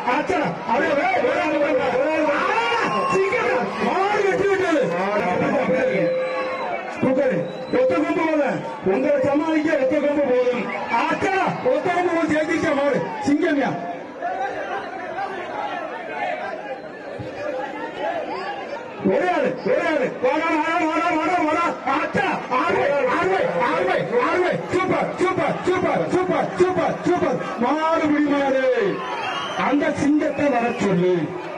ஆச்சா அப்படியே வே- ஒரு ஆள் விடுங்க. ஆ, சீக்கிரம் மாடு வெட்டி விட்டது தூக்காது ஒத்த கொம்பு போதும் உங்களை சமாளிக்க ஒத்த கொம்பு போதும் ஆச்சா ஒத்த கொம்பு போது ஜெயிச்சிச்சா மாடு சிங்கம்யா ஒரே ஆளு ஒரே ஆளு வாடா வாடா வாடா வாடா வாடா ஆச்சா ஆர்வை ஆர்வை ஆர்வை ஆர்வை super super super super super super மாடு முடி மாடு அந்த சிங்கத்தை வர சொல்லு